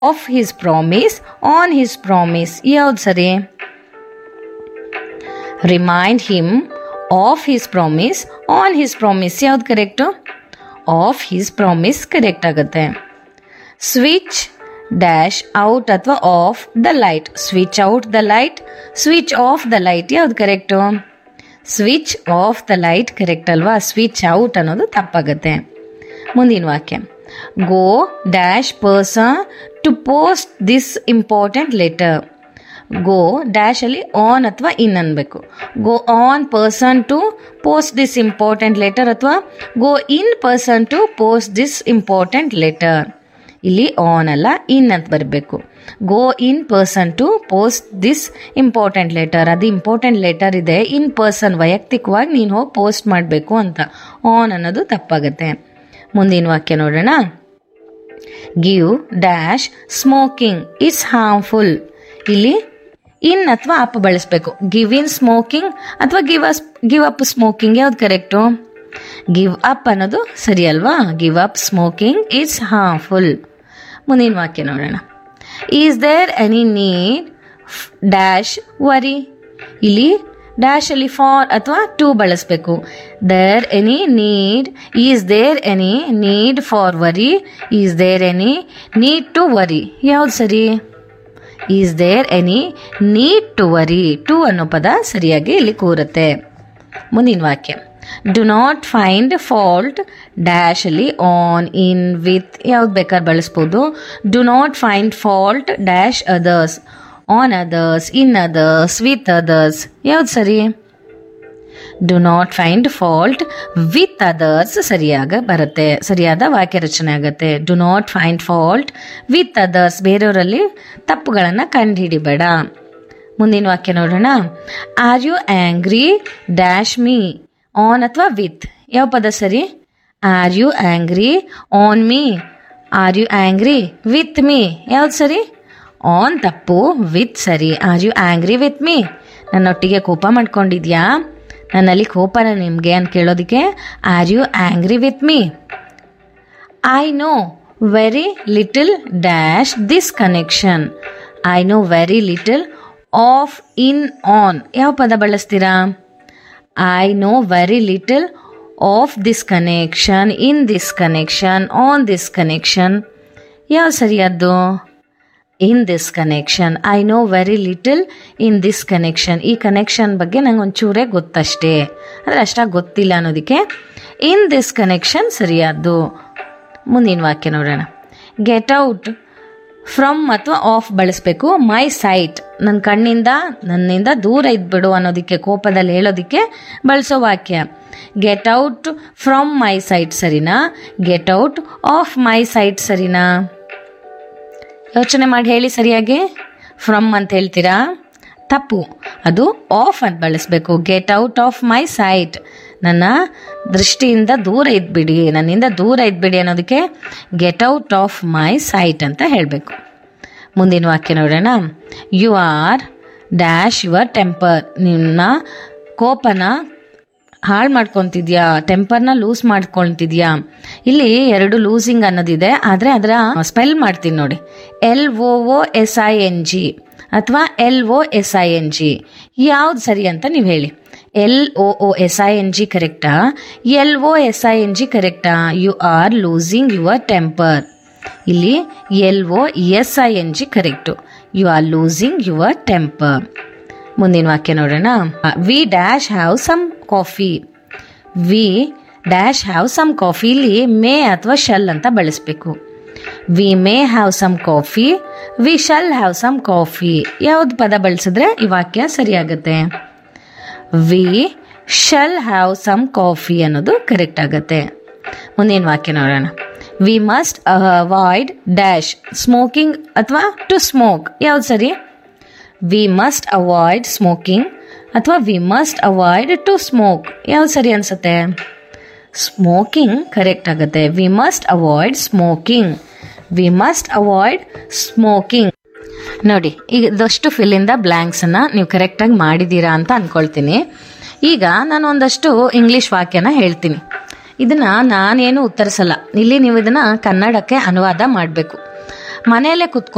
of his promise on his promise ಯಾವ್ದು ಸರಿ remind him of his promise on his promise ಯಾವ್ದು correct of his promise correct ಆಗುತ್ತೆ switch dash out ಅಥವಾ off the light switch out the light switch off the light ಯಾವ್ದು correct switch off the light correct ಅಲ್ವಾ switch out ಅನ್ನೋದು ತಪ್ಪಾಗುತ್ತೆ ಮುಂದಿನ ವಾಕ್ಯ go dash person to post this important letter go dash ಅಲ್ಲಿ on ಅಥವಾ in ಅನ್ಬೇಕು go on person to post this important letter ಅಥವಾ go in person to post this important letter ಇಲ್ಲಿ ಆನ್ ಅಲ್ಲ ಇನ್ ಅಂತ ಬರಬೇಕು go in person to post this important letter ಅದು important letter ಇದೆ ಇನ್ ಪರ್ಸನ್ ವೈಯಕ್ತಿಕವಾಗಿ ನೀನು ಹೋಗಿ ಪೋಸ್ಟ್ ಮಾಡಬೇಕು ಅಂತ ಆನ್ ಅನ್ನೋದು ತಪ್ಪಾಗುತ್ತೆ ಮುಂದಿನ ವಾಕ್ಯ ನೋಡೋಣ give dash smoking it's harmful ಇಲ್ಲಿ ಇನ್ ಅಥವಾ ಅಪ್ ಬಳಸಬೇಕು ಗಿವ್ ಇನ್ ಸ್ಮೋಕಿಂಗ್ ಅಥವಾ give as give up smoking ಯಾವ್ದು ಕರೆಕ್ಟು ಗಿವ್ ಅಪ್ ಅನ್ನೋದು ಸರಿ ಅಲ್ವಾ give up smoking it's harmful ಮುಂದಿನ ವಾಕ್ಯ ನೋಡೋಣ is there any need dash worry ಇಲ್ಲಿ ಡ್ಯಾಶ್ ಅಲ್ಲಿ ಫಾರ್ ಅಥವಾ ಟು ಬಳಸಬೇಕು there any need is there any need for worry is there any need to worry ಯಾವ್ದು ಸರಿ is there any need to worry to ಅನ್ನೋ ಪದ ಸರಿಯಾಗಿ ಇಲ್ಲಿ ಕೂರುತ್ತೆ ಮುಂದಿನ ವಾಕ್ಯ do not find fault dash ಅಲ್ಲಿ ಆನ್ ಇನ್ ವಿತ್ ಯಾವ್ದು ಬೇಕಾದ್ರೆ ಬಳಸ್ಬೋದು do not find fault dash others on others in others with others ಯಾವ್ದು ಸರಿ do not find fault with others ಸರಿಯಾಗ ಬರುತ್ತೆ ಸರಿಯಾದ ವಾಕ್ಯ ರಚನೆ ಆಗುತ್ತೆ do not find fault with others ಬೇರೆಯವರಲ್ಲಿ ತಪ್ಪುಗಳನ್ನು ಕಂಡುಹಿಡಿಬೇಡ ಮುಂದಿನ ವಾಕ್ಯ ನೋಡೋಣ are you angry dash me on ಅಥವಾ ವಿತ್ ಯಾವ ಪದ ಸರಿ are you angry on me are you angry with me ಯಾವ್ದು ಸರಿ ಆನ್ ತಪ್ಪು ವಿತ್ ಸರಿ are you angry with me ನನ್ನೊಟ್ಟಿಗೆ ಕೋಪ ಮಾಡ್ಕೊಂಡಿದ್ಯಾ ನನ್ನಲ್ಲಿ ಕೋಪನ ನಿಮಗೆ ಅಂತ ಕೇಳೋದಕ್ಕೆ are you angry with me I know very little dash this connection I know very little of in on ಯಾವ ಪದ ಬಳಸ್ತೀರಾ I know very little of this connection in this connection on this connection ಯಾವ ಸರಿಯಾದ್ದು ಇನ್ this connection I know very little in this connection ಈ connection ಬಗ್ಗೆ ನಂಗೆ ಒಂಚೂರೇ ಗೊತ್ತಷ್ಟೇ ಅಂದರೆ ಅಷ್ಟಾಗಿ ಗೊತ್ತಿಲ್ಲ ಅನ್ನೋದಕ್ಕೆ ಇನ್ ದಿಸ್ ಕನೆಕ್ಷನ್ ಸರಿಯಾದ್ದು ಮುಂದಿನ ವಾಕ್ಯ ನೋಡೋಣ ಗೆಟ್ ಔಟ್ ಫ್ರಮ್ ಅಥವಾ ಆಫ್ ಬಳಸಬೇಕು ಮೈ ಸೈಟ್ ನನ್ನ ಕಣ್ಣಿಂದ ನನ್ನಿಂದ ದೂರ ಇದ್ಬಿಡು ಅನ್ನೋದಕ್ಕೆ ಕೋಪದಲ್ಲಿ ಹೇಳೋದಕ್ಕೆ ಬಳಸೋ ವಾಕ್ಯ get out from my sight ಸರಿನಾ get out of my sight ಸರಿನಾ ಯೋಚನೆ ಮಾಡಿ ಹೇಳಿ ಸರಿಯಾಗಿ ಫ್ರಮ್ ಅಂತ ಹೇಳ್ತೀರಾ ತಪ್ಪು ಅದು ಆಫ್ ಅಂತ ಬಳಸಬೇಕು get out of my sight ನನ್ನ ದೃಷ್ಟಿಯಿಂದ ದೂರ ಇದ್ಬಿಡಿ ನನ್ನಿಂದ ದೂರ ಇದ್ಬಿಡಿ ಅನ್ನೋದಕ್ಕೆ get out of my sight ಅಂತ ಹೇಳಬೇಕು ಮುಂದಿನ ವಾಕ್ಯ ನೋಡೋಣ you are dash your temper ನಿನ್ನ ಕೋಪನ ಹಾಳು ಮಾಡ್ಕೊತಿದ್ಯಾ ಟೆಂಪರ್ನ ಲೂಸ್ ಮಾಡ್ಕೊತಿದ್ಯಾ ಇಲ್ಲಿ ಎರಡು ಲೂಸಿಂಗ್ ಅನ್ನೋದಿದೆ ಆದರೆ ಅದರ ಸ್ಪೆಲ್ ಮಾಡ್ತೀನಿ ನೋಡಿ L O O S I N G ಅಥವಾ L O S I N G ಯಾವ್ದು ಸರಿ ಅಂತ ನೀವು ಹೇಳಿ L O O S I N G ಕರೆಕ್ಟಾ L O S I N G ಕರೆಕ್ಟಾ you are losing your temper ಇಲ್ಲಿ L O S I N G correct you are losing your temper ಮುಂದಿನ ವಾಕ್ಯ ನೋಡೋಣ we dash have some coffee we dash have some coffee ಇಲ್ಲಿ ಮೇ ಅಥವಾ shall ಅಂತ ಬಳಸಬೇಕು we may have some coffee we shall have some coffee ಯಾವ್ದು ಪದ ಬಳಸಿದ್ರೆ ಈ ವಾಕ್ಯ ಸರಿಯಾಗುತ್ತೆ we shall have some coffee ಅನ್ನೋದು ಕರೆಕ್ಟ್ ಆಗುತ್ತೆ ಮುಂದಿನ ವಾಕ್ಯ ನೋಡೋಣ we must avoid dash smoking ಅಥವಾ ಟು ಸ್ಮೋಕ್ ಯಾವ್ದು ಸರಿ ವಿ ಮಸ್ಟ್ ಅವಾಯ್ಡ್ ಸ್ಮೋಕಿಂಗ್ ಅಥವಾ we must avoid to smoke ಯಾವ್ದು ಸರಿ ಅನ್ಸುತ್ತೆ ಸ್ಮೋಕಿಂಗ್ ಕರೆಕ್ಟ್ ಆಗುತ್ತೆ we must avoid smoking we must avoid smoking ನೋಡಿ ಈಗ ಇದಷ್ಟು ಫಿಲ್ಲಿಂದ ಬ್ಲ್ಯಾಂಕ್ಸನ್ನು ನೀವು ಕರೆಕ್ಟಾಗಿ ಮಾಡಿದ್ದೀರಾ ಅಂತ ಅಂದ್ಕೊಳ್ತೀನಿ ಈಗ ನಾನು ಒಂದಷ್ಟು ಇಂಗ್ಲೀಷ್ ವಾಕ್ಯನ ಹೇಳ್ತೀನಿ ಇದನ್ನು ನಾನೇನು ಉತ್ತರಿಸಲ್ಲ ಇಲ್ಲಿ ನೀವು ಇದನ್ನು ಕನ್ನಡಕ್ಕೆ ಅನುವಾದ ಮಾಡಬೇಕು ಮನೆಯಲ್ಲೇ ಕುತ್ಕೊಂಡು